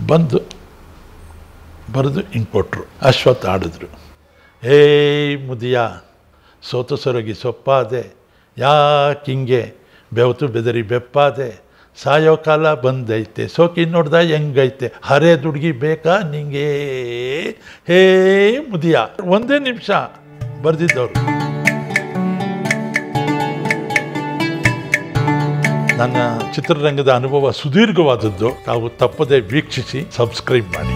ಬಂದು ಬರೆದು ಹಿಂಗೆ ಕೊಟ್ಟರು ಅಶ್ವತ್ಥ ಆಡಿದ್ರು ಏಯ್ ಮುದಿಯ ಸೋತು ಸೊರಗಿ ಸೊಪ್ಪಾದೆ ಯಾಕಿಂಗೆ ಬೆವತು ಬೆದರಿ ಬೆಪ್ಪಾದೆ ಸಾಯೋ ಕಾಲ ಬಂದೈತೆ ಸೋಕಿ ನೋಡ್ದ ಹೆಂಗೈತೆ ಹರೇ ದುಡ್ಗಿ ಬೇಕಾ ನಿಂಗೆ ಹೇ ಮುದಿಯ ಒಂದೇ ನಿಮಿಷ ಬರೆದಿದ್ದವರು ನನ್ನ ಚಿತ್ರರಂಗದ ಅನುಭವ ಸುದೀರ್ಘವಾದದ್ದು ತಾವು ತಪ್ಪದೆ ವೀಕ್ಷಿಸಿ ಸಬ್ಸ್ಕ್ರೈಬ್ ಮಾಡಿ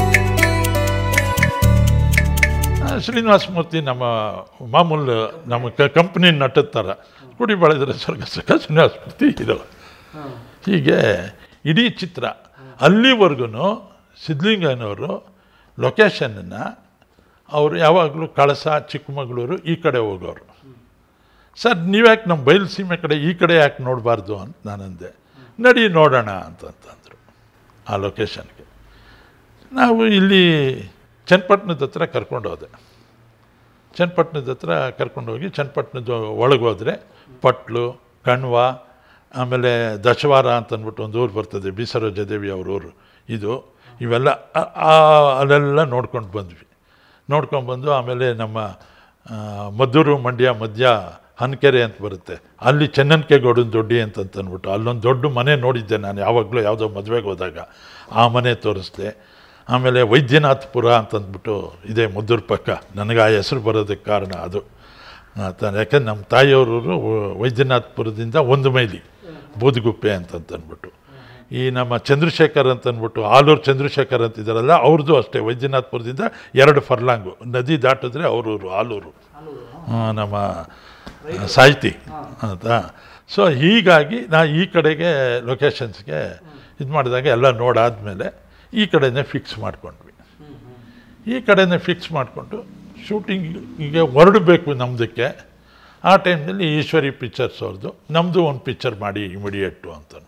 ಆ, ಶ್ರೀನಿವಾಸ ಮೂರ್ತಿ ನಮ್ಮ ಮಾಮೂಲು ನಮ್ಮ ಕ ಕಂಪ್ನಿ ನಟದ ಥರ ಕುಡಿ ಬೆಳೆದರೆ ಸ್ವರ್ಗ ಸುಖ ಶ್ರೀನಿವಾಸ ಮೂರ್ತಿ ಇದು ಹೀಗೆ ಇಡೀ ಚಿತ್ರ ಅಲ್ಲಿವರೆಗೂ ಸಿದ್ಧಲಿಂಗನವರು ಲೊಕೇಶನನ್ನು ಅವರು ಯಾವಾಗಲೂ ಕಳಸ ಚಿಕ್ಕಮಗಳೂರು ಈ ಕಡೆ ಹೋಗೋರು ಸರ್ ನೀವ್ಯಾಕೆ ನಮ್ಮ ಬಯಲು ಸೀಮೆ ಕಡೆ ಈ ಕಡೆ ಯಾಕೆ ನೋಡಬಾರ್ದು ಅಂತ ನಾನಂದೆ ನಡಿ ನೋಡೋಣ ಅಂತಂತಂದರು ಆ ಲೊಕೇಶನ್ಗೆ ನಾವು ಇಲ್ಲಿ ಚನ್ನಪಟ್ಟಣದ ಹತ್ರ ಕರ್ಕೊಂಡು ಹೋದೆ ಚನ್ನಪಟ್ಟಣದ ಹತ್ರ ಕರ್ಕೊಂಡೋಗಿ ಚನ್ನಪಟ್ಟಣದ ಒಳಗೆ ಹೋದರೆ ಪಟ್ಲು ಕಣ್ವ ಆಮೇಲೆ ದಶವಾರ ಅಂತ ಅಂದ್ಬಿಟ್ಟು ಒಂದು ಊರು ಬರ್ತದೆ ಬಿ ಸರೋಜದೇವಿ ಅವ್ರ ಊರು ಇದು ಇವೆಲ್ಲ ಆ- ಆ- ಅಲ್ಲೆಲ್ಲ ನೋಡ್ಕೊಂಡು ಬಂದ್ವಿ ನೋಡ್ಕೊಂಡ್ಬಂದು ಆಮೇಲೆ ನಮ್ಮ ಆ, ಮದ್ದೂರು ಮಂಡ್ಯ ಮಧ್ಯ ಹನ್ಕೆರೆ ಅಂತ ಬರುತ್ತೆ ಅಲ್ಲಿ ಚೆನ್ನನ್ಕೆಗೌಡನ ದೊಡ್ಡಿ ಅಂತ ಅಂದ್ಬಿಟ್ಟು ಅಲ್ಲೊಂದು ದೊಡ್ಡ ಮನೆ ನೋಡಿದ್ದೆ ನಾನು ಯಾವಾಗಲೂ ಯಾವುದೋ ಮದುವೆಗೆ ಹೋದಾಗ ಆ ಮನೆ ತೋರಿಸ್ದೆ ಆಮೇಲೆ ವೈದ್ಯನಾಥಪುರ ಅಂತಂದ್ಬಿಟ್ಟು ಇದೆ ಮದ್ದೂರು ಪಕ್ಕ ನನಗೆ ಆ ಹೆಸರು ಬರೋದಕ್ಕೆ ಕಾರಣ ಅದು ಆತ- ಯಾಕಂದ್ರೆ ನಮ್ಮ ತಾಯಿಯವರು ವೈದ್ಯನಾಥಪುರದಿಂದ ಒಂದು ಮೈಲಿ ಬೂದುಗುಪ್ಪೆ ಅಂತಂತಂದ್ಬಿಟ್ಟು ಈ ನಮ್ಮ ಚಂದ್ರಶೇಖರ್ ಅಂತ ಅಂದ್ಬಿಟ್ಟು ಆಲೂರು ಚಂದ್ರಶೇಖರ್ ಅಂತಿದ್ದಾರಲ್ಲ ಅವ್ರದ್ದು ಅಷ್ಟೇ ವೈದ್ಯನಾಥಪುರದಿಂದ ಎರಡು ಫರ್ಲಾಂಗು ನದಿ ದಾಟಿದ್ರೆ ಅವರೂರು ಆಲೂರು ಆ, ನಮ್ಮ ಸಾಹಿತಿ ಅಂತ ಸೊ ಹೀಗಾಗಿ ನಾ ಈ ಕಡೆಗೆ ಲೊಕೇಶನ್ಸ್ಗೆ ಇದು ಮಾಡಿದಾಗ ಎಲ್ಲ ನೋಡಾದ್ಮೇಲೆ ಈ ಕಡೆನೇ ಫಿಕ್ಸ್ ಮಾಡ್ಕೊಂಡ್ವಿ ಈ ಕಡೆನೇ ಫಿಕ್ಸ್ ಮಾಡಿಕೊಂಡು ಶೂಟಿಂಗಿಗೆ ಹೊರಡಬೇಕು ನಮ್ಮದಕ್ಕೆ ಆ ಟೈಮ್ನಲ್ಲಿ ಈಶ್ವರಿ ಪಿಕ್ಚರ್ಸ್ ಅವ್ರದ್ದು ನಮ್ಮದು ಒಂದು ಪಿಕ್ಚರ್ ಮಾಡಿ ಇಮಿಡಿಯೇಟು ಅಂತ ಅಂದ್ಬಿಟ್ಟು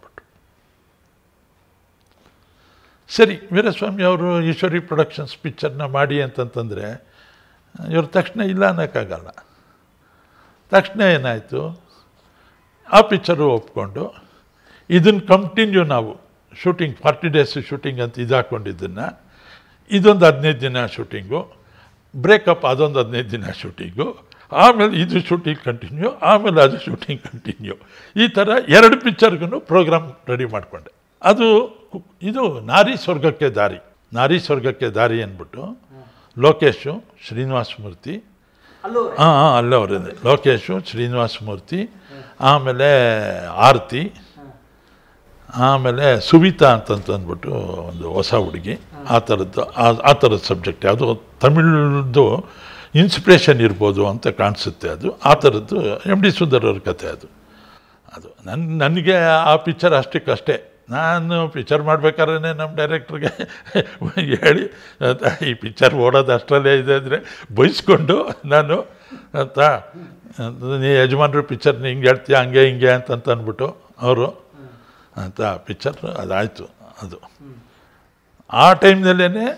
ಸರಿ ವೀರಸ್ವಾಮಿ ಅವರು ಈಶ್ವರಿ ಪ್ರೊಡಕ್ಷನ್ಸ್ ಪಿಕ್ಚರ್ನ ಮಾಡಿ ಅಂತಂತಂದರೆ ಇವ್ರು ತಕ್ಷಣ ಇಲ್ಲ ಅನ್ನೋಕ್ಕಾಗಲ್ಲ ತಕ್ಷಣ ಏನಾಯಿತು ಆ ಪಿಕ್ಚರು ಒಪ್ಕೊಂಡು ಇದನ್ನು ಕಂಟಿನ್ಯೂ ನಾವು ಶೂಟಿಂಗ್ ಫಾರ್ಟಿ ಡೇಸ್ ಶೂಟಿಂಗ್ ಅಂತ ಇದು ಹಾಕ್ಕೊಂಡಿದ್ದನ್ನು ಇದೊಂದು ಹದಿನೈದು ದಿನ ಶೂಟಿಂಗು ಬ್ರೇಕಪ್ ಅದೊಂದು ಹದಿನೈದು ದಿನ ಶೂಟಿಂಗು ಆಮೇಲೆ ಇದು ಶೂಟಿಂಗ್ ಕಂಟಿನ್ಯೂ ಆಮೇಲೆ ಅದು ಶೂಟಿಂಗ್ ಕಂಟಿನ್ಯೂ ಈ ಥರ ಎರಡು ಪಿಕ್ಚರ್ಗೂ ಪ್ರೋಗ್ರಾಮ್ ರೆಡಿ ಮಾಡಿಕೊಂಡೆ ಅದು ಕು- ಇದು ನಾರಿ ಸ್ವರ್ಗಕ್ಕೆ ದಾರಿ ನಾರಿ ಸ್ವರ್ಗಕ್ಕೆ ದಾರಿ ಅಂದ್ಬಿಟ್ಟು ಲೋಕೇಶು ಶ್ರೀನಿವಾಸ ಮೂರ್ತಿ ಅಲ್ಲೂ ಹಾಂ ಹಾಂ ಅಲ್ಲೇ ಅವರೇ ಲೋಕೇಶು ಶ್ರೀನಿವಾಸ ಮೂರ್ತಿ ಆಮೇಲೆ ಆರತಿ ಆಮೇಲೆ ಸುವಿತಾ ಅಂತಂತ ಅಂದ್ಬಿಟ್ಟು ಒಂದು ಹೊಸ ಹುಡುಗಿ ಆ ಥರದ್ದು ಆ- ಆ ಥರದ ಸಬ್ಜೆಕ್ಟ್ ಯಾವುದು ತಮಿಳ್ದು ಇನ್ಸ್ಪಿರೇಷನ್ ಇರ್ಬೋದು ಅಂತ ಕಾಣಿಸುತ್ತೆ ಅದು ಆ ಥರದ್ದು ಎಮ್ ಡಿ ಸುಂದರ್ ಅವ್ರ ಕತೆ ಅದು ಅದು ನನ್ನ ನನಗೆ ಆ ಪಿಕ್ಚರ್ ಅಷ್ಟಕ್ಕಷ್ಟೇ ನಾನು ಪಿಕ್ಚರ್ ಮಾಡ್ಬೇಕಾದ್ರೆ ನಮ್ಮ ಡೈರೆಕ್ಟ್ರಿಗೆ ಹೇಳಿ ಅಂತ ಈ ಪಿಕ್ಚರ್ ಓಡೋದು ಅಷ್ಟರಲ್ಲೇ ಇದೆ ಅಂದರೆ ಬೈಸ್ಕೊಂಡು ನಾನು ಅಂತ ನೀ ಯಜಮಾನ್ರು ಪಿಕ್ಚರ್ನ ಹಿಂಗೆ ಹೇಳ್ತೀಯ ಹಂಗೆ ಹಿಂಗೆ ಅಂತಂತ ಅಂದ್ಬಿಟ್ಟು ಅವರು ಅಂತ ಪಿಕ್ಚರ್ ಅದಾಯಿತು ಅದು ಆ ಟೈಮ್ನಲ್ಲೇ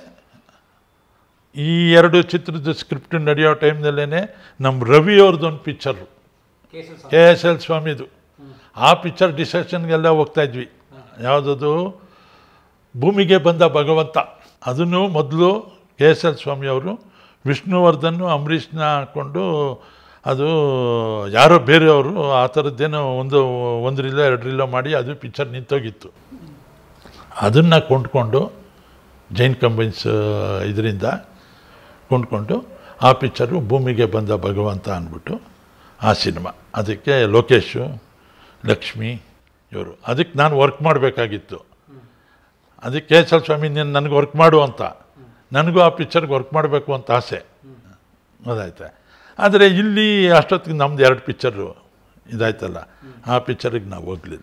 ಈ ಎರಡು ಚಿತ್ರದ ಸ್ಕ್ರಿಪ್ಟ್ ನಡೆಯೋ ಟೈಮ್ನಲ್ಲೇ ನಮ್ಮ ರವಿ ಅವ್ರದ್ದೊಂದು picture Kesari Swamy. K S L ಸ್ವಾಮಿದು ಆ ಪಿಕ್ಚರ್ ಡಿಸೆಕ್ಷನ್ಗೆಲ್ಲ ಹೋಗ್ತಾ ಇದ್ವಿ ಯಾವುದದು ಭೂಮಿಗೆ ಬಂದ ಭಗವಂತ ಅದನ್ನು ಮೊದಲು ಕೆ ಎಸ್ ಎಲ್ ಸ್ವಾಮಿಯವರು ವಿಷ್ಣುವರ್ಧನ್ ಅಂಬರೀಷ್ನ ಹಾಕ್ಕೊಂಡು ಅದು ಯಾರೋ ಬೇರೆಯವರು ಆ ಥರದ್ದೇನೋ ಒಂದು ಒಂದು ರೀಲೋ ಎರಡು ರೀಲೋ ಮಾಡಿ ಅದು ಪಿಕ್ಚರ್ ನಿಂತೋಗಿತ್ತು ಅದನ್ನು ಕೊಂಡ್ಕೊಂಡು ಜೈನ್ ಕಂಬೈನ್ಸ್ ಇದರಿಂದ ಕೊಂಡ್ಕೊಂಡು ಆ ಪಿಕ್ಚರು ಭೂಮಿಗೆ ಬಂದ ಭಗವಂತ ಅಂದ್ಬಿಟ್ಟು ಆ ಸಿನಿಮಾ ಅದಕ್ಕೆ ಲೋಕೇಶು ಲಕ್ಷ್ಮಿ ಇವರು ಅದಕ್ಕೆ ನಾನು ವರ್ಕ್ ಮಾಡಬೇಕಾಗಿತ್ತು ಅದಕ್ಕೆ ಕೆ ಎಸ್ ಎಲ್ ಸ್ವಾಮಿ ನೀನು ನನಗೆ ವರ್ಕ್ ಮಾಡು ಅಂತ ನನಗೂ ಆ ಪಿಕ್ಚರ್ಗೆ ವರ್ಕ್ ಮಾಡಬೇಕು ಅಂತ ಆಸೆ ಅದಾಯ್ತಾ ಆದರೆ ಇಲ್ಲಿ ಅಷ್ಟೊತ್ತಿಗೆ ನಮ್ದು ಎರಡು ಪಿಕ್ಚರು ಇದಾಯ್ತಲ್ಲ ಆ ಪಿಕ್ಚರಿಗೆ ನಾವು ಹೋಗಲಿಲ್ಲ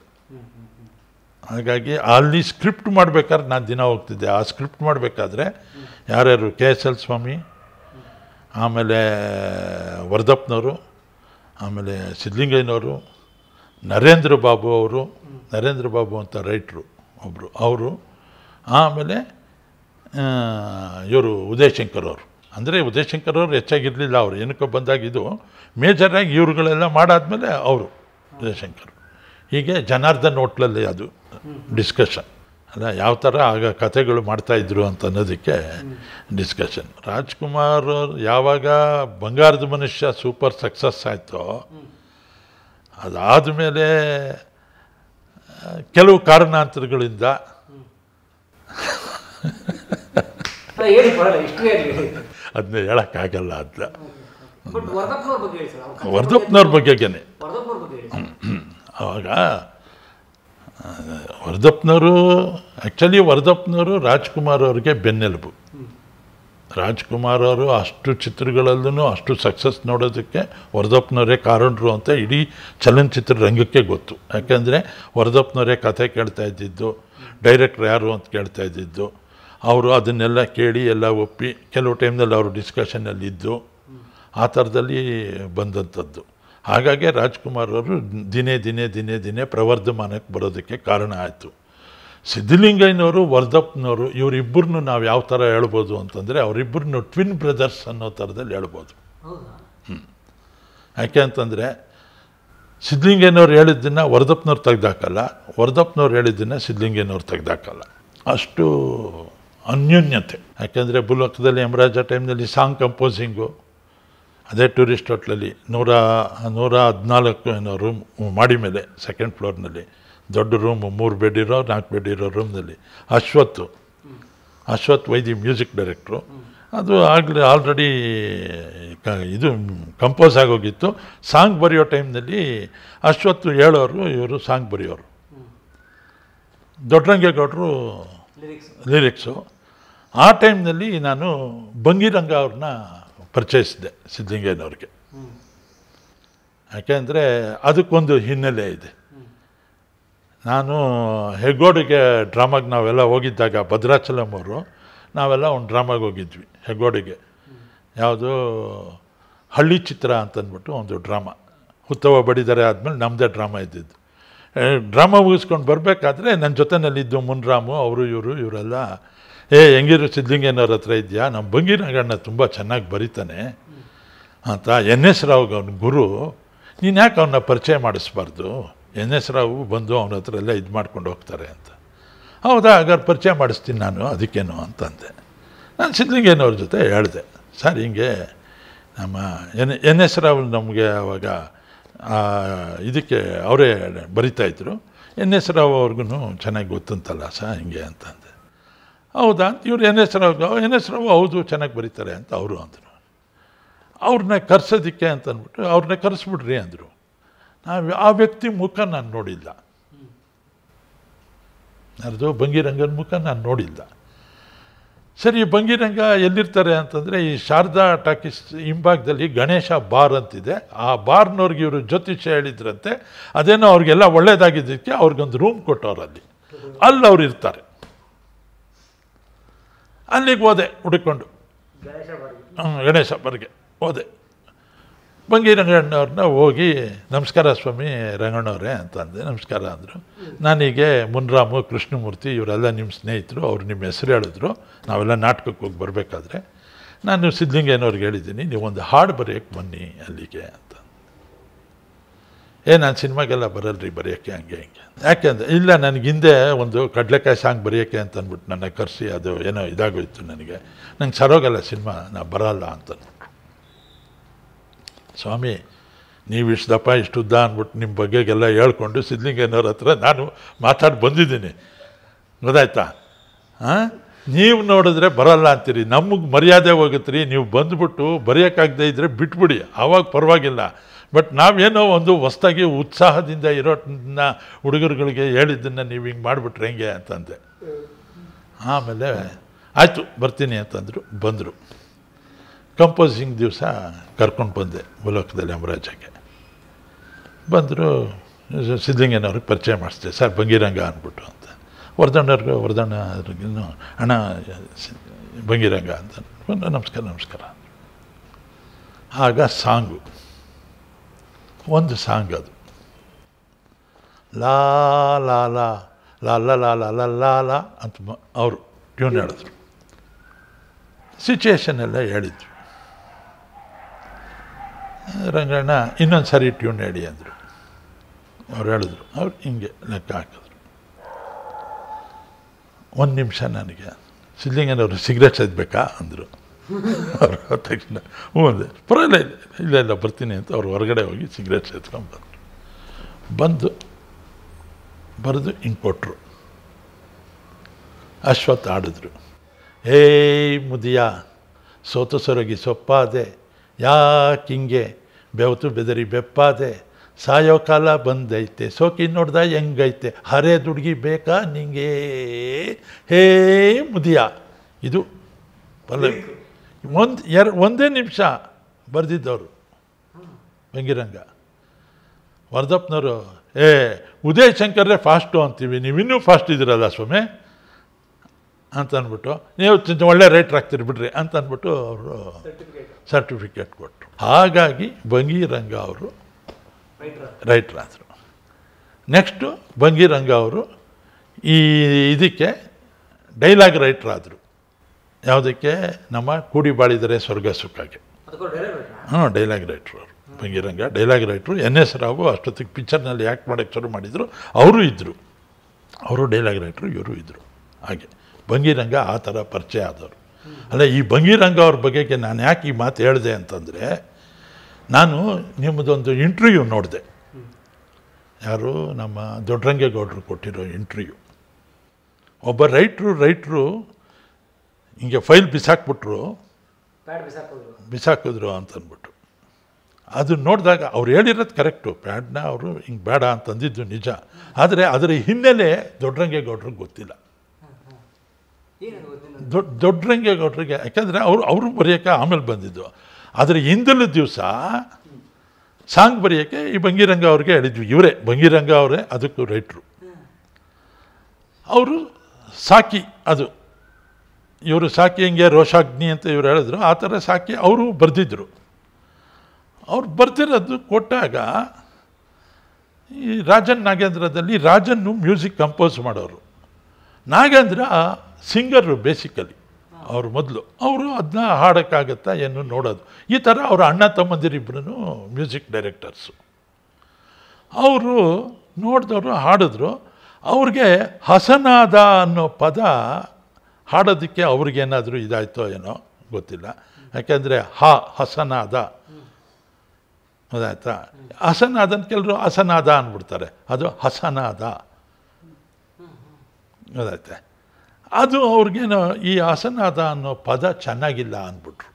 ಹಾಗಾಗಿ ಅಲ್ಲಿ ಸ್ಕ್ರಿಪ್ಟ್ ಮಾಡ್ಬೇಕಾದ್ರೆ ನಾನು ದಿನ ಹೋಗ್ತಿದ್ದೆ ಆ ಸ್ಕ್ರಿಪ್ಟ್ ಮಾಡಬೇಕಾದ್ರೆ ಯಾರ್ಯಾರು ಕೆ ಎಸ್ ಎಲ್ ಸ್ವಾಮಿ ಆಮೇಲೆ ವರ್ಧಪ್ಪನವರು ಆಮೇಲೆ ಸಿದ್ಧಲಿಂಗಯ್ಯನವರು ನರೇಂದ್ರ ಬಾಬು ಅವರು ನರೇಂದ್ರ ಬಾಬು ಅಂತ ರೈಟ್ರು ಒಬ್ಬರು ಅವರು ಆಮೇಲೆ ಇವರು ಉದಯಶಂಕರ್ ಅವರು ಅಂದರೆ ಉದಯಶಂಕರ್ ಅವರು ಹೆಚ್ಚಾಗಿರಲಿಲ್ಲ ಅವರು ಏನಕ್ಕೋ ಬಂದಾಗ ಇದು ಮೇಜರಾಗಿ ಇವ್ರುಗಳೆಲ್ಲ ಮಾಡಾದ್ಮೇಲೆ ಅವರು ಉದಯಶಂಕರ್ ಹೀಗೆ ಜನಾರ್ದನ್ ಹೋಟ್ಲಲ್ಲಿ ಅದು ಡಿಸ್ಕಷನ್ ಅಲ್ಲ ಯಾವ ಥರ ಆಗ ಕಥೆಗಳು ಮಾಡ್ತಾಯಿದ್ರು ಅಂತ ಅನ್ನೋದಕ್ಕೆ ಡಿಸ್ಕಷನ್ ರಾಜ್ಕುಮಾರ್ ಅವ್ರು ಯಾವಾಗ ಬಂಗಾರದ ಮನುಷ್ಯ ಸೂಪರ್ ಸಕ್ಸಸ್ ಆಯಿತೋ ಅದಾದಮೇಲೆ ಕೆಲವು ಕಾರಣಾಂತರಗಳಿಂದ ಅಲ್ಲ, ಹೇಳಿ ಪರವಾಗಿಲ್ಲ ಹಿಸ್ಟ್ರಿ ಆಗಲಿ ಅದನ್ನ ಹೇಳೋಕ್ಕಾಗಲ್ಲ ಅಂತ ಬಟ್ ವರ್ಧಪ್ಪನವ್ರ ಬಗ್ಗೆ ಹೇಳಿ ಸರ್ ಅವ್ರ ವರ್ಧಪ್ಪನವ್ರ ಬಗ್ಗೆಗೇನೆ ವರ್ಧಪ್ಪನವ್ರ ಬಗ್ಗೆ ಹೇಳಿ ಆವಾಗ ಆ, ವರ್ಧಪ್ಪನವರು ಆ್ಯಕ್ಚುಲಿ ವರ್ಧಪ್ಪನವರು ರಾಜ್ಕುಮಾರ್ ಅವ್ರಿಗೆ ಬೆನ್ನೆಲುಬು ರಾಜ್ಕುಮಾರ್ ಅವರು ಅಷ್ಟು ಚಿತ್ರಗಳಲ್ಲೂ ಅಷ್ಟು ಸಕ್ಸಸ್ ನೋಡೋದಕ್ಕೆ ವರ್ಧಪ್ಪನವರೇ ಕಾರಣರು ಅಂತ ಇಡೀ ಚಲನಚಿತ್ರ ರಂಗಕ್ಕೆ ಗೊತ್ತು ಯಾಕೆಂದರೆ ವರ್ಧಪ್ಪನವರೇ ಕಥೆ ಕೇಳ್ತಾ ಇದ್ದಿದ್ದು ಡೈರೆಕ್ಟ್ರ್ ಯಾರು ಅಂತ ಕೇಳ್ತಾ ಇದ್ದಿದ್ದು ಅವರು ಅದನ್ನೆಲ್ಲ ಕೇಳಿ ಎಲ್ಲ ಒಪ್ಪಿ ಕೆಲವು ಟೈಮ್ನಲ್ಲಿ ಅವರು ಡಿಸ್ಕಷನ್ನಲ್ಲಿದ್ದು ಆ ಥರದಲ್ಲಿ ಬಂದಂಥದ್ದು ಹಾಗಾಗಿ ರಾಜ್ಕುಮಾರ್ ಅವರು ದಿನೇ ದಿನೇ ದಿನೇ ದಿನೇ ಪ್ರವರ್ಧಮಾನಕ್ಕೆ ಬರೋದಕ್ಕೆ ಕಾರಣ ಆಯಿತು ಸಿದ್ಧಲಿಂಗಯ್ಯನವರು ವರ್ಧಪ್ಪನವರು ಇವರಿಬ್ಬರನ್ನು ನಾವು ಯಾವ ಥರ ಹೇಳ್ಬೋದು ಅಂತಂದರೆ ಅವರಿಬ್ಬರನ್ನು ಟ್ವಿನ್ ಬ್ರದರ್ಸ್ ಅನ್ನೋ ಥರದಲ್ಲಿ ಹೇಳ್ಬೋದು ಹೌದಾ ಯಾಕೆ ಅಂತಂದರೆ ಸಿದ್ಧಲಿಂಗಯ್ಯನವ್ರು ಹೇಳಿದ್ದನ್ನು ವರ್ಧಪ್ಪನವ್ರು ತೆಗ್ದಾಕಲ್ಲ ವರ್ಧಪ್ಪನವ್ರು ಹೇಳಿದ್ದನ್ನು ಸಿದ್ಧಲಿಂಗಯ್ಯನವ್ರು ತೆಗ್ದಾಕಲ್ಲ ಅಷ್ಟು ಅನ್ಯೋನ್ಯತೆ ಯಾಕೆಂದರೆ ಬುಲಕದಲ್ಲಿ ಯಮರಾಜ ಟೈಮ್ನಲ್ಲಿ ಸಾಂಗ್ ಕಂಪೋಸಿಂಗು ಅದೇ ಟೂರಿಸ್ಟ್ ಹೋಟ್ಲಲ್ಲಿ ನೂರ ನೂರ ಹದಿನಾಲ್ಕು ಏನೋ ರೂಮ್ ಮಾಡಿ ಮೇಲೆ ಸೆಕೆಂಡ್ ಫ್ಲೋರ್ನಲ್ಲಿ ದೊಡ್ಡ ರೂಮು ಮೂರು ಬೆಡ್ ಇರೋ ನಾಲ್ಕು ಬೆಡ್ ಇರೋ ರೂಮ್ನಲ್ಲಿ ಅಶ್ವತ್ತು ಅಶ್ವಥ್ ವೈದಿ ಮ್ಯೂಸಿಕ್ ಡೈರೆಕ್ಟ್ರು ಅದು ಆಗಲೇ ಆಲ್ರೆಡಿ ಕ ಇದು ಕಂಪೋಸ್ ಆಗೋಗಿತ್ತು ಸಾಂಗ್ ಬರೆಯೋ ಟೈಮ್ನಲ್ಲಿ ಅಶ್ವತ್ತು ಹೇಳೋರು ಇವರು ಸಾಂಗ್ ಬರೆಯೋರು ದೊಡ್ಡರಂಗೇಗೌಡರು ಲಿರಿಕ್ಸ್ ಲಿರಿಕ್ಸು ಆ ಟೈಮ್ನಲ್ಲಿ ನಾನು ಬಂಗಿರಂಗ ಅವ್ರನ್ನ ಪರಿಚಯಿಸಿದೆ ಸಿದ್ಧಲಿಂಗಯ್ಯನವ್ರಿಗೆ ಹ್ಞೂ ಯಾಕೆಂದರೆ ಅದಕ್ಕೊಂದು ಹಿನ್ನೆಲೆ ಇದೆ ನಾನು ಹೆಗ್ಗೋಡಿಗೆ ಡ್ರಾಮಾಗೆ ನಾವೆಲ್ಲ ಹೋಗಿದ್ದಾಗ ಭದ್ರಾಚಲಂ ಅವರು ನಾವೆಲ್ಲ ಒಂದು ಡ್ರಾಮಾಗೆ ಹೋಗಿದ್ವಿ ಹೆಗ್ಗೋಡಿಗೆ ಯಾವುದು ಹಳ್ಳಿ ಚಿತ್ರ ಅಂತಂದ್ಬಿಟ್ಟು ಒಂದು ಡ್ರಾಮಾ ಹುತ್ತವ ಬಡಿದರೆ ಆದಮೇಲೆ ನಮ್ಮದೇ ಡ್ರಾಮಾ ಇದ್ದಿದ್ದು ಡ್ರಾಮಾ ಮುಗಿಸ್ಕೊಂಡು ಬರಬೇಕಾದ್ರೆ ನನ್ನ ಜೊತೆನಲ್ಲಿದ್ದು ಮುನ್ರಾಮು ಅವರು ಇವರು ಇವರೆಲ್ಲ ಏ ಹೆಂಗಿರು ಸಿದ್ಧಲಿಂಗಯ್ಯನವ್ರ ಹತ್ರ ಇದೆಯಾ ನಮ್ಮ ಬಂಗಿರಂಗಣ್ಣ ತುಂಬ ಚೆನ್ನಾಗಿ ಬರೀತಾನೆ ಅಂತ ಎನ್ ಎಸ್ ರಾವ್ಗೆ ಅವನ ಗುರು ನೀನು ಯಾಕೆ ಅವನ್ನ ಪರಿಚಯ ಮಾಡಿಸ್ಬಾರ್ದು ಎನ್ ಎಸ್ ರಾವ್ ಬಂದು ಅವನ ಹತ್ರ ಎಲ್ಲ ಇದು ಮಾಡ್ಕೊಂಡು ಹೋಗ್ತಾರೆ ಅಂತ ಹೌದಾ ಹಾಗಾದ್ರೆ ಪರಿಚಯ ಮಾಡಿಸ್ತೀನಿ ನಾನು ಅದಕ್ಕೇನು ಅಂತಂದೆ ನಾನು ಸಿದ್ಧಲಿಂಗಯ್ಯನವ್ರ ಜೊತೆ ಹೇಳಿದೆ ಸರ್ ಹಿಂಗೆ ನಮ್ಮ ಎನ್ ಎನ್ ಎಸ್ ರಾವ್ ನಮಗೆ ಅವಾಗ ಆ, ಇದಕ್ಕೆ ಅವರೇ ಬರಿತಾಯಿದ್ರು ಎನ್ ಎಸ್ ರಾವ್ ಅವ್ರಿಗೂ ಚೆನ್ನಾಗಿ ಗೊತ್ತಂತಲ್ಲ ಸರ್ ಹಿಂಗೆ ಅಂತಂದೆ ಹೌದಾ ಅಂತ ಇವ್ರು N S Rao N S Rao ಹೌದು ಚೆನ್ನಾಗಿ ಬರೀತಾರೆ ಅಂತ ಅವರು ಅಂದರು ಅವ್ರನ್ನ ಕರ್ಸೋದಕ್ಕೆ ಅಂತ ಅಂದ್ಬಿಟ್ಟು ಅವ್ರನ್ನ ಕರೆಸ್ಬಿಡ್ರಿ ಅಂದರು ನಾವು ಆ ವ್ಯಕ್ತಿ ಮುಖ ನಾನು ನೋಡಿಲ್ಲ ಯಾರ್ದು ಬಂಗಿರಂಗನ ಮುಖ ನಾನು ನೋಡಿಲ್ಲ ಸರಿ ಬಂಗಿರಂಗ ಎಲ್ಲಿರ್ತಾರೆ ಅಂತಂದರೆ ಈ ಶಾರದಾ ಟಾಕೀಸ್ ಹಿಂಭಾಗದಲ್ಲಿ ಗಣೇಶ ಬಾರ್ ಅಂತಿದೆ ಆ ಬಾರ್ನವ್ರಿಗೆ ಇವರು ಜ್ಯೋತಿಷ್ಯ ಹೇಳಿದ್ರಂತೆ ಅದೇನೋ ಅವ್ರಿಗೆಲ್ಲ ಒಳ್ಳೇದಾಗಿದ್ದಕ್ಕೆ ಅವ್ರಿಗೊಂದು ರೂಮ್ ಕೊಟ್ಟವ್ರು ಅಲ್ಲಿ ಅಲ್ಲಿ ಅವ್ರು ಇರ್ತಾರೆ ಅಲ್ಲಿಗೆ ಹೋದೆ ಹುಡುಕೊಂಡು ಗಣೇಶ ಬಾರಿ ಹ್ಮ್, ಗಣೇಶ ಬರ್ಗೆ ಹೋದೆ ಬಂಗಿ ರಂಗಣ್ಣವ್ರನ್ನ ಹೋಗಿ ನಮಸ್ಕಾರ ಸ್ವಾಮಿ ರಂಗಣ್ಣವ್ರೆ ಅಂತ ಅಂದೆ ನಮಸ್ಕಾರ ಅಂದರು ನಾನೀಗೆ ಮುನ್ರಾಮು ಕೃಷ್ಣಮೂರ್ತಿ ಇವರೆಲ್ಲ ನಿಮ್ಮ ಸ್ನೇಹಿತರು ಅವ್ರು ನಿಮ್ಮ ಹೆಸರು ಹೇಳಿದ್ರು ನಾವೆಲ್ಲ ನಾಟಕಕ್ಕೆ ಹೋಗಿ ಬರಬೇಕಾದ್ರೆ ನಾನು ಸಿದ್ಧಲಿಂಗಯ್ಯನವ್ರಿಗೆ ಹೇಳಿದ್ದೀನಿ ನೀವು ಒಂದು ಹಾಡು ಬರೆಯೋಕ್ಕೆ ಬನ್ನಿ ಅಲ್ಲಿಗೆ ಅಂತ ಏ ನಾನು ಸಿನಿಮಾಗೆಲ್ಲ ಬರಲ್ರಿ ಬರೆಯೋಕ್ಕೆ ಹಂಗೆ ಹಿಂಗೆ ಯಾಕೆ ಅಂದರೆ ಇಲ್ಲ ನನಗೆ ಹಿಂದೆ ಒಂದು ಕಡಲೆಕಾಯಿ ಸಾಂಗ್ ಬರೆಯೋಕ್ಕೆ ಅಂತ ಅಂದ್ಬಿಟ್ಟು ನನ್ನ ಕರೆಸಿ ಅದು ಏನೋ ಇದಾಗೋಯ್ತು ನನಗೆ ನಂಗೆ ಸರೋಗಲ್ಲ ಸಿನಿಮಾ ನಾ ಬರಲ್ಲ ಅಂತ ಸ್ವಾಮಿ ನೀವು ಇಷ್ಟು ದಪ್ಪ ಇಷ್ಟು ಉದ್ದ ಅಂದ್ಬಿಟ್ಟು ನಿಮ್ಮ ಬಗ್ಗೆಗೆಲ್ಲ ಹೇಳ್ಕೊಂಡು ಸಿದ್ಧಲಿಂಗಯ್ಯನವ್ರ ಹತ್ರ ನಾನು ಮಾತಾಡಿ ಬಂದಿದ್ದೀನಿ ಗೊತ್ತಾಯ್ತಾ ಹಾಂ ನೀವು ನೋಡಿದ್ರೆ ಬರಲ್ಲ ಅಂತೀರಿ ನಮಗೆ ಮರ್ಯಾದೆ ಹೋಗುತ್ತೆ ನೀವು ಬಂದ್ಬಿಟ್ಟು ಬರೆಯೋಕ್ಕಾಗದೇ ಇದ್ದರೆ ಬಿಟ್ಬಿಡಿ ಆವಾಗ ಪರವಾಗಿಲ್ಲ ಬಟ್ ನಾವೇನೋ ಒಂದು ಹೊಸ್ದಾಗಿ ಉತ್ಸಾಹದಿಂದ ಇರೋದನ್ನ ಹುಡುಗರುಗಳಿಗೆ ಹೇಳಿದ್ದನ್ನು ನೀವು ಹಿಂಗೆ ಮಾಡಿಬಿಟ್ರೆ ಹೆಂಗೆ ಅಂತಂದೆ ಆಮೇಲೆ ಆಯಿತು ಬರ್ತೀನಿ ಅಂತಂದರು ಬಂದರು ಕಂಪೋಸಿಂಗ್ ದಿವಸ ಕರ್ಕೊಂಡು ಬಂದೆ ಮುಲೋಕದಲ್ಲಿ ಅಮರಾಜಕ್ಕೆ ಬಂದರು ಸಿದ್ಧಲಿಂಗನವ್ರಿಗೆ ಪರಿಚಯ ಮಾಡಿಸ್ದೆ ಸರ್ ಬಂಗಿರಂಗ ಅಂದ್ಬಿಟ್ಟು ಅಂತ ವರ್ಧಣ್ಣವ್ರಿಗೆ ವರ್ಧಣ್ಣ ಅವ್ರಿಗೂ ಅಣ್ಣ ಸಿ- ಬಂಗಿರಂಗ ಅಂತ ಬಂದು ನಮಸ್ಕಾರ ನಮಸ್ಕಾರ ಆಗ ಸಾಂಗು ಒಂದು ಸಾಂಗ್ ಅದು ಲಾ ಲಾ ಲಾ ಲಾ ಲಾ ಲಾ ಲಾ ಲಾ ಲಾ ಲಾ ಅಂತ ಮ- ಅವರು ಟ್ಯೂನ್ ಹೇಳಿದ್ರು ಸಿಚುಯೇಷನ್ ಎಲ್ಲ ಹೇಳಿದ್ರು ರಂಗಣ್ಣ ಇನ್ನೊಂದು ಸರಿ ಟ್ಯೂನ್ ಹೇಳಿ ಅಂದರು ಅವ್ರು ಹೇಳಿದ್ರು ಅವ್ರು ಹಿಂಗೆ ಲೆಕ್ಕ ಹಾಕಿದ್ರು ಒಂದು ನಿಮಿಷ ನನಗೆ ಸಿದ್ಲಿಂಗನವರು ಸಿಗರೇಟ್ ಸೇದಬೇಕಾ ಅಂದರು ಅವ್ರು ಹೋದ ತಕ್ಷಣ ಹ್ಞೂ ಅಂದೆ ಪರವಾಗಿಲ್ಲ ಇಲ್ಲ ಇಲ್ಲ ಇಲ್ಲ ಬರ್ತೀನಿ ಅಂತ ಅವ್ರು ಹೊರಗಡೆ ಹೋಗಿ ಸಿಗರೇಟ್ ಸೇದ್ಕೊಂಡು ಬಂದರು ಬಂದು ಬರೆದು ಹಿಂಗೆ ಕೊಟ್ಟರು ಅಶ್ವತ್ಥ ಆಡಿದ್ರು ಏಯ್ ಮುದಿಯ ಸೋತು ಸೊರಗಿ ಸೊಪ್ಪಾದೆ ಯಾಕಿಂಗೆ ಬೆವತು ಬೆದರಿ ಬೆಪ್ಪಾದೆ ಸಾಯೋ ಕಾಲ ಬಂದೈತೆ ಸೋಕಿ ನೋಡ್ದ ಹೆಂಗೈತೆ ಹರೆ ದುಡ್ಗಿ ಬೇಕಾ ನಿಂಗೆ ಹೇ ಮುದಿಯ ಇದು ಪಲ್ಲವಿ ಒಂದು ಎರ್ ಒಂದೇ ನಿಮಿಷ ಬರೆದಿದ್ದವರು ವೆಂಗಿರಂಗ ವರ್ಧಪ್ಪನವರು ಏ ಉದಯ್ ಶಂಕರ್ರೆ ಫಾಸ್ಟು ಅಂತೀವಿ ನೀವು ಇನ್ನೂ ಫಾಸ್ಟ್ ಇದ್ದೀರಲ್ಲ ಸ್ವಾಮಿ ಅಂತ ಅಂದ್ಬಿಟ್ಟು ನೀವು ಚ- ಒಳ್ಳೆ ರೈಟ್ರ್ ಆಗ್ತೀರಿ ಬಿಡ್ರಿ ಅಂತ ಅಂದ್ಬಿಟ್ಟು ಅವರು ಸರ್ಟಿಫಿಕೇಟ್ ಸರ್ಟಿಫಿಕೇಟ್ ಕೊಟ್ಟರು ಹಾಗಾಗಿ ಬಂಗೀರಂಗ ಅವರು ರೈಟ್ರ ರೈಟ್ರ್ ಆದರು ನೆಕ್ಸ್ಟು ಬಂಗೀರಂಗ ಅವರು ಈ ಇದಕ್ಕೆ ಡೈಲಾಗ್ ರೈಟ್ರ್ ಆದರು ಯಾವುದಕ್ಕೆ ನಮ್ಮ ಕೂಡಿ ಬಾಳಿದರೆ ಸ್ವರ್ಗ ಸುಖಕ್ಕೆ ಅದಕ್ಕೂ ಡೈರೆಕ್ಟ್ ರೈಟ್ರ ಹಾಂ ಡೈಲಾಗ್ ರೈಟ್ರು ಅವರು Bangiranga dialogue writer N S Rao ಅಷ್ಟೊತ್ತಿಗೆ ಪಿಕ್ಚರ್ನಲ್ಲಿ ಆ್ಯಕ್ಟ್ ಮಾಡೋಕ್ಕೆ ಶುರು ಮಾಡಿದರು ಅವರು ಇದ್ದರು ಅವರು ಡೈಲಾಗ್ ರೈಟ್ರು ಇವರು ಇದ್ದರು ಹಾಗೆ ಬಂಗಿರಂಗ ಆ ಥರ ಪರಿಚಯ ಆದವರು ಅಲ್ಲ ಈ ಬಂಗಿರಂಗ ಅವ್ರ ಬಗೆಗೆ ನಾನು ಯಾಕೆ ಈ ಮಾತು ಹೇಳಿದೆ ಅಂತಂದರೆ ನಾನು ನಿಮ್ಮದೊಂದು ಇಂಟರ್ವ್ಯೂ ನೋಡಿದೆ ಯಾರು ನಮ್ಮ ದೊಡ್ಡರಂಗೇಗೌಡರು ಕೊಟ್ಟಿರೋ ಇಂಟರ್ವ್ಯೂ ಒಬ್ಬ ರೈಟ್ರು ರೈಟ್ರು ಹಿಂಗೆ ಫೈಲ್ ಬಿಸಾಕ್ಬಿಟ್ರು ಪ್ಯಾಡ್ ಬಿಸಾಕೋದು ಬಿಸಾಕಿದ್ರು ಅಂತ ಅಂದ್ಬಿಟ್ಟು ಅದು ನೋಡಿದಾಗ ಅವ್ರು ಹೇಳಿರೋದು ಕರೆಕ್ಟು ಪ್ಯಾಡ್ನ ಅವರು ಹಿಂಗೆ ಬೇಡ ಅಂತಂದಿದ್ದು ನಿಜ ಆದರೆ ಅದರ ಹಿನ್ನೆಲೆ ದೊಡ್ಡರಂಗೇಗೌಡ್ರಿಗೆ ಗೊತ್ತಿಲ್ಲ ಏನದು ಗೊತ್ತಿಲ್ಲ ದೊಡ್ಡ ದೊಡ್ಡರಂಗೇಗೌಡರಿಗೆ ಯಾಕಂದರೆ ಅವರು ಅವರು ಬರೆಯೋಕ್ಕೆ ಆಮೇಲೆ ಬಂದಿದ್ದು ಆದರೆ ಹಿಂದಿನ ದಿವಸ ಸಾಂಗ್ ಬರೆಯೋಕ್ಕೆ ಈ ಬಂಗಿರಂಗ ಅವ್ರಿಗೆ ಹೇಳಿದ್ವಿ ಇವರೇ ಬಂಗಿರಂಗ ಅವರೇ ಅದಕ್ಕೂ ರೈಟ್ರು ಅವರು ಸಾಕಿ ಅದು ಇವರು ಸಾಕಿ ಹಿಂಗೆ ರೋಷಾಗ್ನಿ ಅಂತ ಇವ್ರು ಹೇಳಿದ್ರು ಆ ಥರ ಸಾಕಿ ಅವರು ಬರೆದಿದ್ರು ಅವ್ರು ಬರ್ತಿರೋದು ಕೊಟ್ಟಾಗ ಈ ರಾಜನ್ ನಾಗೇಂದ್ರದಲ್ಲಿ ರಾಜನ್ನು ಮ್ಯೂಸಿಕ್ ಕಂಪೋಸ್ ಮಾಡೋರು ನಾಗೇಂದ್ರ ಸಿಂಗರು ಬೇಸಿಕಲಿ ಅವರು ಮೊದಲು ಅವರು ಅದನ್ನ ಹಾಡೋಕ್ಕಾಗತ್ತಾ ಏನು ನೋಡೋದು ಈ ಥರ ಅವರ ಅಣ್ಣ ತಮ್ಮಂದಿರಿಬ್ಬರೂ ಮ್ಯೂಸಿಕ್ ಡೈರೆಕ್ಟರ್ಸು ಅವರು ನೋಡಿದವರು ಹಾಡಿದ್ರು ಅವ್ರಿಗೆ ಹಸನಾದ ಅನ್ನೋ ಪದ ಹಾಡೋದಕ್ಕೆ ಅವ್ರಿಗೇನಾದರೂ ಇದಾಯ್ತೋ ಏನೋ ಗೊತ್ತಿಲ್ಲ ಯಾಕೆಂದರೆ ಹ ಹಸನಾದ ಅದಾಯ್ತಾ ಹಸನಾದನ್ ಕೆಲವರು ಹಸನಾದ ಅಂದ್ಬಿಡ್ತಾರೆ ಅದು ಹಸನಾದ ಅದಾಯ್ತೆ ಅದು ಅವ್ರಿಗೇನೋ ಈ ಹಸನಾದ ಅನ್ನೋ ಪದ ಚೆನ್ನಾಗಿಲ್ಲ ಅಂದ್ಬಿಟ್ರು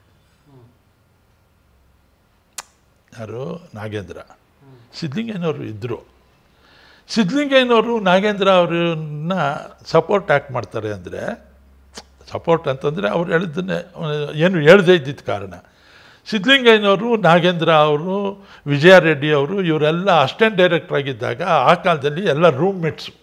ಯಾರು ನಾಗೇಂದ್ರ ಸಿದ್ಲಿಂಗಯ್ಯನವರು ಇದ್ದರು ಸಿದ್ಲಿಂಗಯ್ಯನವರು ನಾಗೇಂದ್ರ ಅವ್ರನ್ನ ಸಪೋರ್ಟ್ ಯಾಕೆ ಮಾಡ್ತಾರೆ ಅಂದರೆ ಸಪೋರ್ಟ್ ಅಂತಂದರೆ ಅವ್ರು ಹೇಳಿದ್ದನ್ನೇ ಏನು ಹೇಳ್ದೇ ಇದ್ದಿದ್ದ ಕಾರಣ ಸಿದ್ಲಿಂಗಯ್ಯನವರು ನಾಗೇಂದ್ರ ಅವರು ವಿಜಯ ರೆಡ್ಡಿ ಅವರು ಇವರೆಲ್ಲ ಅಸಿಸ್ಟೆಂಟ್ ಡೈರೆಕ್ಟರ್ ಆಗಿದ್ದಾಗ ಆ ಕಾಲದಲ್ಲಿ ಎಲ್ಲ ರೂಮ್ಮೇಟ್ಸು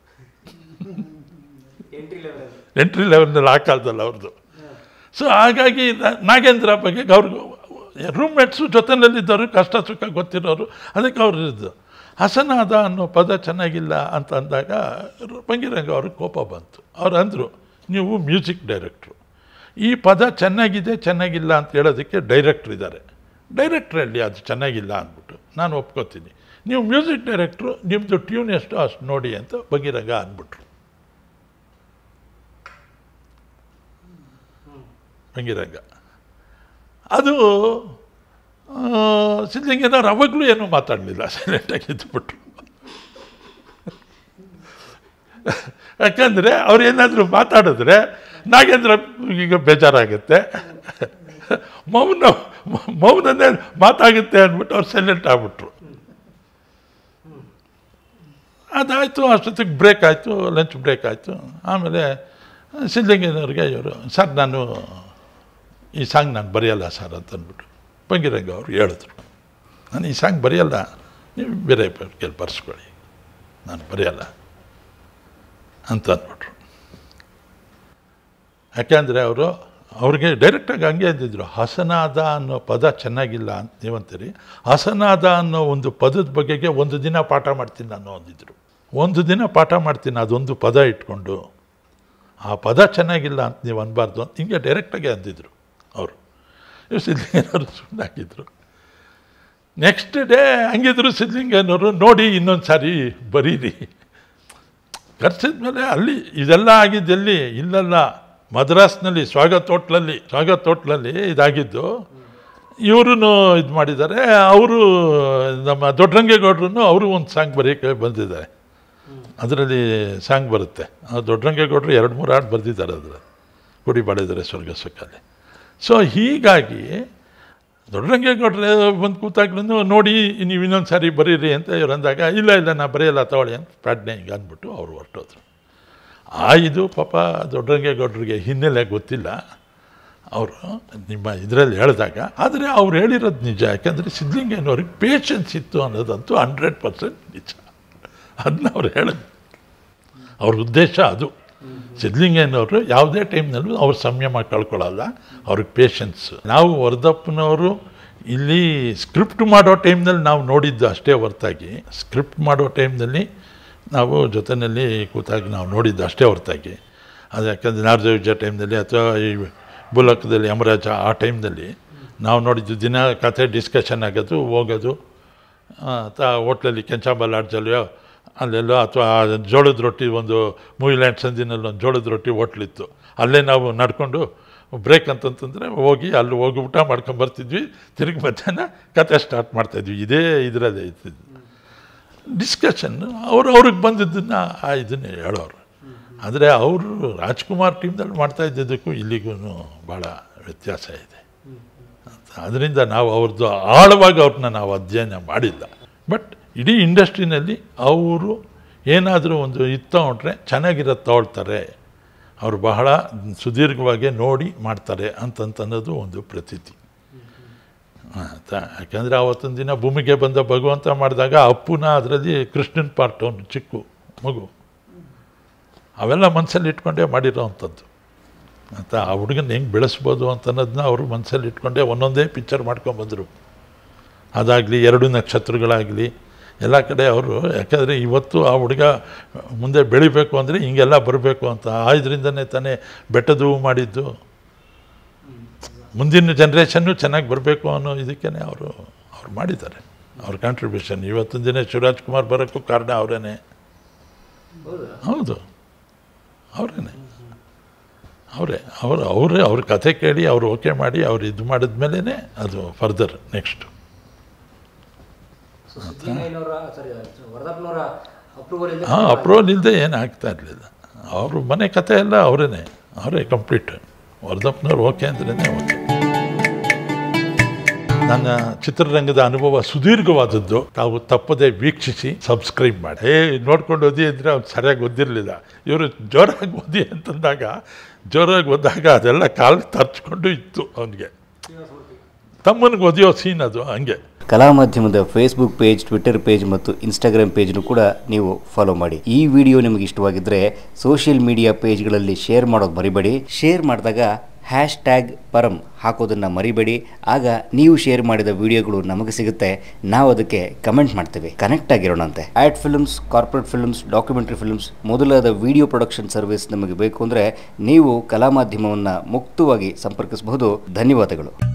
ಎಂಟ್ರಿ ಲೆವೆಲ್ ಎಂಟ್ರಿ ಲೆವೆಲ್ನಲ್ಲಿ ಆ ಕಾಲದಲ್ಲಿ ಅವ್ರದ್ದು ಸೊ ಹಾಗಾಗಿ ನಾ- ನಾಗೇಂದ್ರ ಬಗ್ಗೆ ಅವ್ರಿಗೆ ರೂಮ್ಮೇಟ್ಸು ಜೊತೆಯಲ್ಲಿದ್ದವರು ಕಷ್ಟ ಸುಖ ಗೊತ್ತಿರೋರು ಅದಕ್ಕೆ ಅವ್ರು ಇದ್ದು ಹಸನಾದ ಅನ್ನೋ ಪದ ಚೆನ್ನಾಗಿಲ್ಲ ಅಂತ ಅಂದಾಗ ಬಂಗಿರಂಗ ಅವ್ರಿಗೆ ಕೋಪ ಬಂತು ಅವ್ರು ಅಂದರು ನೀವು ಮ್ಯೂಸಿಕ್ ಡೈರೆಕ್ಟ್ರು ಈ ಪದ ಚೆನ್ನಾಗಿದೆ ಚೆನ್ನಾಗಿಲ್ಲ ಅಂತ ಹೇಳೋದಕ್ಕೆ ಡೈರೆಕ್ಟ್ರ್ ಇದ್ದಾರೆ ಡೈರೆಕ್ಟ್ರಲ್ಲಿ ಅದು ಚೆನ್ನಾಗಿಲ್ಲ ಅಂದ್ಬಿಟ್ಟು ನಾನು ಒಪ್ಕೋತೀನಿ ನೀವು ಮ್ಯೂಸಿಕ್ ಡೈರೆಕ್ಟ್ರು ನಿಮ್ಮದು ಟ್ಯೂನ್ ಎಷ್ಟು ಅಷ್ಟು ನೋಡಿ ಅಂತ ಬಂಗಿರಂಗ ಅಂದ್ಬಿಟ್ರು ಬಂಗಿರಂಗ ಅದು ಆ, ಸಿದ್ಧಲಿಂಗನವ್ರು ಅವಾಗಲೂ ಏನೂ ಮಾತಾಡಲಿಲ್ಲ ಸೈಲೆಂಟಾಗಿ ಇದ್ಬಿಟ್ರು ಯಾಕಂದರೆ ಅವ್ರು ಏನಾದರೂ ಮಾತಾಡಿದ್ರೆ ನಾಗೇಂದ್ರ ಈಗ ಬೇಜಾರಾಗುತ್ತೆ ಮೌನ ಮೌನನೇ ಮಾತಾಗುತ್ತೆ ಅಂದ್ಬಿಟ್ಟು ಅವ್ರು ಸೈಲೆಂಟ್ ಆಗ್ಬಿಟ್ರು ಅದಾಯಿತು ಅಷ್ಟೊತ್ತಿಗೆ ಬ್ರೇಕ್ ಆಯಿತು ಲಂಚ್ ಬ್ರೇಕ್ ಆಯಿತು ಆಮೇಲೆ ಸಿದ್ಧಲಿಂಗನವ್ರಿಗೆ ಇವರು ಸರ್ ನಾನು ಈ ಸಾಂಗ್ ನಾನು ಬರೆಯಲ್ಲ ಸರ್ ಅಂತ ಅಂದ್ಬಿಟ್ಟು ಬಂಗಿರಂಗ ಅವರು ಹೇಳಿದ್ರು ನಾನು ಈ ಸಾಂಗ್ ಬರೆಯಲ್ಲ ನೀವು ಬೇರೆ ಕೆಲ ಬರ್ಸ್ಕೊಳ್ಳಿ ನಾನು ಬರೆಯಲ್ಲ ಅಂತ ಅಂದ್ಬಿಟ್ರು ಯಾಕೆಂದರೆ ಅವರು ಅವ್ರಿಗೆ ಡೈರೆಕ್ಟಾಗಿ ಹಂಗೆ ಅಂದಿದ್ರು ಹಸನಾದ ಅನ್ನೋ ಪದ ಚೆನ್ನಾಗಿಲ್ಲ ಅಂತ ನೀವಂತೀರಿ ಹಸನಾದ ಅನ್ನೋ ಒಂದು ಪದದ ಬಗೆಗೆ ಒಂದು ದಿನ ಪಾಠ ಮಾಡ್ತೀನಿ ನಾನು ಅಂದಿದ್ರು ಒಂದು ದಿನ ಪಾಠ ಮಾಡ್ತೀನಿ ಅದೊಂದು ಪದ ಇಟ್ಕೊಂಡು ಆ ಪದ ಚೆನ್ನಾಗಿಲ್ಲ ಅಂತ ನೀವು ಅನ್ಬಾರ್ದು ಅಂತ ಹಿಂಗೆ ಡೈರೆಕ್ಟಾಗಿ ಅಂದಿದ್ರು ಅವರು ಇವ್ರು ಸಿದ್ಧಲಿಂಗನವರು ಸುಮ್ಮನಾಗಿದ್ದರು ನೆಕ್ಸ್ಟ್ ಡೇ ಹಂಗಿದ್ರು ಸಿದ್ಧಲಿಂಗನವರು ನೋಡಿ ಇನ್ನೊಂದು ಸಾರಿ ಬರೀರಿ ಕರ್ಸಿದ ಮೇಲೆ ಅಲ್ಲಿ ಇದೆಲ್ಲ ಆಗಿದ್ದೆಲ್ಲಿ ಇಲ್ಲಲ್ಲ ಮದ್ರಾಸ್ನಲ್ಲಿ ಸ್ವಾಗತ್ ಹೋಟ್ಲಲ್ಲಿ ಸ್ವಾಗತ್ ಹೋಟ್ಲಲ್ಲಿ ಇದಾಗಿದ್ದು ಇವರು ಇದು ಮಾಡಿದ್ದಾರೆ ಅವರು ನಮ್ಮ ದೊಡ್ಡರಂಗೇಗೌಡರು ಅವರು ಒಂದು ಸಾಂಗ್ ಬರೆಯೋಕ್ಕೆ ಬಂದಿದ್ದಾರೆ ಅದರಲ್ಲಿ ಸಾಂಗ್ ಬರುತ್ತೆ ಆ ದೊಡ್ಡರಂಗೇಗೌಡರು ಎರಡು ಮೂರು ಹಾಡು ಬರೆದಿದ್ದಾರೆ ಅದರ ಗುಡಿ ಬಾಳಿದ್ದಾರೆ ಸ್ವರ್ಗ ಸುಖಲ್ಲಿ ಸೊ ಹೀಗಾಗಿ ದೊಡ್ಡರಂಗೇಗೌಡ್ರೆ ಬಂದು ಕೂತಾಗ್ಲೂ ನೋಡಿ ನೀವು ಇನ್ನೊಂದು ಸಾರಿ ಬರೀರಿ ಅಂತ ಇವ್ರು ಅಂದಾಗ ಇಲ್ಲ ಇಲ್ಲ ನಾ ಬರೆಯಲ್ಲ ತಗೊಳ್ಳಿ ಅಂತ ಪ್ರಾಡ್ನೆ ಹಿಂಗೆ ಅಂದ್ಬಿಟ್ಟು ಅವ್ರು ಹೊರಟೋದ್ರು ಆ ಇದು ಪಾಪ ದೊಡ್ಡರಂಗೇಗೌಡರಿಗೆ ಹಿನ್ನೆಲೆ ಗೊತ್ತಿಲ್ಲ ಅವರು ನಿಮ್ಮ ಇದರಲ್ಲಿ ಹೇಳಿದಾಗ ಆದರೆ ಅವ್ರು ಹೇಳಿರೋದು ನಿಜ ಯಾಕಂದರೆ ಸಿದ್ಧಲಿಂಗಯ್ಯನವ್ರಿಗೆ ಪೇಷನ್ಸ್ ಇತ್ತು ಅನ್ನೋದಂತೂ ಹಂಡ್ರೆಡ್ ಪರ್ಸೆಂಟ್ ನಿಜ ಅದನ್ನ ಅವ್ರು ಹೇಳೋದು ಅವ್ರ ಉದ್ದೇಶ ಅದು ಸಿದ್ಧಲಿಂಗಯ್ಯನವರು ಯಾವುದೇ ಟೈಮ್ನಲ್ಲೂ ಅವ್ರು ಸಂಯಮ ಕಳ್ಕೊಳ್ಳಲ್ಲ ಅವ್ರಿಗೆ ಪೇಷನ್ಸ್ ನಾವು ವರದಪ್ಪನವರು ಇಲ್ಲಿ ಸ್ಕ್ರಿಪ್ಟ್ ಮಾಡೋ ಟೈಮ್ನಲ್ಲಿ ನಾವು ನೋಡಿದ್ದು ಅಷ್ಟೇ ಹೊರತಾಗಿ ಸ್ಕ್ರಿಪ್ಟ್ ಮಾಡೋ ಟೈಮ್ನಲ್ಲಿ ನಾವು ಜೊತೆಯಲ್ಲಿ ಕೂತಾಗಿ ನಾವು ನೋಡಿದ್ದು ಅಷ್ಟೇ ಹೊರತಾಗಿ ಅದು ಯಾಕಂದರೆ ನಾರದೇವಿಜ ಟೈಮ್ನಲ್ಲಿ ಅಥವಾ ಈ ಬುಲಕದಲ್ಲಿ ಯಮರಾಜ ಆ ಟೈಮ್ನಲ್ಲಿ ನಾವು ನೋಡಿದ್ದು ದಿನ ಕಥೆ ಡಿಸ್ಕಷನ್ ಆಗೋದು ಹೋಗೋದು ಅಥವಾ ಹೋಟ್ಲಲ್ಲಿ ಕೆಂಚಾಂಬ ಲಾಡ್ಜಲ್ಲಿಯೋ ಅಲ್ಲೆಲ್ಲೋ ಅಥವಾ ಜೋಳದ ರೊಟ್ಟಿ ಒಂದು ಮೂವಿಲ್ಯಾಂಡ್ ಸಂದಿನಲ್ಲಿ ಒಂದು ಜೋಳದ ರೊಟ್ಟಿ ಹೋಟ್ಲಿತ್ತು ಅಲ್ಲೇ ನಾವು ನಡ್ಕೊಂಡು ಬ್ರೇಕ್ ಅಂತಂತಂದರೆ ಹೋಗಿ ಅಲ್ಲಿ ಹೋಗಿ ಊಟ ಮಾಡ್ಕೊಂಬರ್ತಿದ್ವಿ ತಿರುಗಿ ಮಧ್ಯಾಹ್ನ ಕತೆ ಸ್ಟಾರ್ಟ್ ಮಾಡ್ತಾಯಿದ್ವಿ ಇದೇ ಇದರಲ್ಲೇ ಇರ್ತಿದ್ದು ಡಿಸ್ಕಷನ್ ಅವ್ರು ಅವ್ರಿಗೆ ಬಂದಿದ್ದನ್ನು ಆ ಇದನ್ನೇ ಹೇಳೋರು ಆದರೆ ಅವರು ರಾಜ್ಕುಮಾರ್ ಟೀಮ್ದಲ್ಲಿ ಮಾಡ್ತಾ ಇದ್ದಿದ್ದಕ್ಕೂ ಇಲ್ಲಿಗೂ ಭಾಳ ವ್ಯತ್ಯಾಸ ಇದೆ ಅದರಿಂದ ನಾವು ಅವ್ರದ್ದು ಆಳವಾಗಿ ಅವ್ರನ್ನ ನಾವು ಅಧ್ಯಯನ ಮಾಡಿಲ್ಲ ಬಟ್ ಇಡೀ ಇಂಡಸ್ಟ್ರಿನಲ್ಲಿ ಅವರು ಏನಾದರೂ ಒಂದು ಇದು ತೊಗೊಂಡ್ರೆ ಚೆನ್ನಾಗಿರೋದು ತೊಗೊಳ್ತಾರೆ ಅವರು ಬಹಳ ಸುದೀರ್ಘವಾಗಿ ನೋಡಿ ಮಾಡ್ತಾರೆ ಅಂತಂತನ್ನೋದು ಒಂದು ಪ್ರತೀತಿ ಆಯ್ತಾ ಯಾಕಂದರೆ ಆವತ್ತೊಂದು ದಿನ ಭೂಮಿಗೆ ಬಂದ ಭಗವಂತ ಮಾಡಿದಾಗ ಅಪ್ಪುನ ಅದರಲ್ಲಿ ಕೃಷ್ಣನ್ ಪಾರ್ಟ್ ಅವನು ಚಿಕ್ಕ ಮಗು ಅವೆಲ್ಲ ಮನಸ್ಸಲ್ಲಿ ಇಟ್ಕೊಂಡೇ ಮಾಡಿರೋ ಅಂಥದ್ದು ಅಂತ ಆ ಹುಡುಗನ ಹೆಂಗೆ ಬೆಳೆಸ್ಬೋದು ಅಂತ ಅನ್ನೋದನ್ನ ಅವರು ಮನಸ್ಸಲ್ಲಿ ಇಟ್ಕೊಂಡೇ ಒಂದೊಂದೇ ಪಿಕ್ಚರ್ ಮಾಡ್ಕೊಂಬಂದರು ಅದಾಗಲಿ ಎರಡು ನಕ್ಷತ್ರಗಳಾಗಲಿ ಎಲ್ಲ ಕಡೆ ಅವರು ಯಾಕಂದರೆ ಇವತ್ತು ಆ ಹುಡುಗ ಮುಂದೆ ಬೆಳಿಬೇಕು ಅಂದರೆ ಹಿಂಗೆಲ್ಲ ಬರಬೇಕು ಅಂತ ಆ ಇದರಿಂದನೇ ತಾನೇ ಬೆಟ್ಟದ ಹೂವು ಮಾಡಿದ್ದು ಮುಂದಿನ ಜನ್ರೇಷನ್ನು ಚೆನ್ನಾಗಿ ಬರಬೇಕು ಅನ್ನೋ ಇದಕ್ಕೇ ಅವರು ಅವ್ರು ಮಾಡಿದ್ದಾರೆ ಅವ್ರ ಕಾಂಟ್ರಿಬ್ಯೂಷನ್ ಇವತ್ತಿನ ದಿನ ಶಿವರಾಜ್ ಕುಮಾರ್ ಬರೋಕ್ಕೂ ಕಾರಣ ಅವರೇನೆ ಹೌದಾ ಹೌದು ಅವರೇನೆ ಅವರೇ ಅವರು ಅವರೇ ಅವ್ರ ಕಥೆ ಕೇಳಿ ಅವ್ರು ಓಕೆ ಮಾಡಿ ಅವ್ರು ಇದು ಮಾಡಿದ ಮೇಲೇ ಅದು ಫರ್ದರ್ ನೆಕ್ಸ್ಟ್ ಸೊ ಸಿದ್ಧಿನವರ ಸಾರಿ ವರದಪ್ಪನವರ ಅಪ್ರೂವಲ್ ಇಲ್ಲ ಹಾಂ ಅಪ್ರೂವಲ್ ಇಲ್ಲದೆ ಏನು ಆಗ್ತಾ ಇರಲಿಲ್ಲ ಅವರು ಮನೆ ಕಥೆ ಎಲ್ಲ ಅವರೇನೆ ಅವರೇ ಕಂಪ್ಲೀಟ್ ವರ್ಧಪ್ಪನವ್ರು ಓಕೆ ಅಂದ್ರೇ ಓಕೆ ನನ್ನ ಚಿತ್ರರಂಗದ ಅನುಭವ ಸುದೀರ್ಘವಾದದ್ದು ತಾವು ತಪ್ಪದೆ ವೀಕ್ಷಿಸಿ ಸಬ್ಸ್ಕ್ರೈಬ್ ಮಾಡಿ ಏ ನೋಡ್ಕೊಂಡು ಓದಿ ಅಂದರೆ ಅವ್ನು ಸರಿಯಾಗಿ ಓದಿರಲಿಲ್ಲ ಇವರು ಜೋರಾಗಿ ಓದಿ ಅಂತಂದಾಗ ಜೋರಾಗಿ ಓದಾಗ ಅದೆಲ್ಲ ಕಾಲು ತರ್ಚ್ಕೊಂಡು ಇತ್ತು ಅವನಿಗೆ ತಮ್ಮನಿಗೆ ಓದಿಯೋ ಸೀನ್ ಅದು ಹಂಗೆ ಕಲಾ ಮಾಧ್ಯಮದ ಫೇಸ್ಬುಕ್ ಪೇಜ್ ಟ್ವಿಟರ್ ಪೇಜ್ ಮತ್ತು ಇನ್ಸ್ಟಾಗ್ರಾಮ್ ಪೇಜ್ನು ಕೂಡ ನೀವು ಫಾಲೋ ಮಾಡಿ ಈ ವಿಡಿಯೋ ನಿಮಗೆ ಇಷ್ಟವಾಗಿದ್ದರೆ ಸೋಷಿಯಲ್ ಮೀಡಿಯಾ ಪೇಜ್ಗಳಲ್ಲಿ ಶೇರ್ ಮಾಡೋದು ಮರಿಬೇಡಿ ಶೇರ್ ಮಾಡಿದಾಗ ಹ್ಯಾಶ್ ಟ್ಯಾಗ್ ಪರಂ ಹಾಕೋದನ್ನು ಮರಿಬೇಡಿ ಆಗ ನೀವು ಶೇರ್ ಮಾಡಿದ ವಿಡಿಯೋಗಳು ನಮಗೆ ಸಿಗುತ್ತೆ ನಾವು ಅದಕ್ಕೆ ಕಮೆಂಟ್ ಮಾಡ್ತೇವೆ ಕನೆಕ್ಟ್ ಆಗಿರೋಣಂತೆ ad films corporate films documentary films ಮೊದಲಾದ ವಿಡಿಯೋ ಪ್ರೊಡಕ್ಷನ್ ಸರ್ವಿಸ್ ನಮಗೆ ಬೇಕು ಅಂದರೆ ನೀವು ಕಲಾ ಮಾಧ್ಯಮವನ್ನು ಮುಕ್ತವಾಗಿ ಸಂಪರ್ಕಿಸಬಹುದು ಧನ್ಯವಾದಗಳು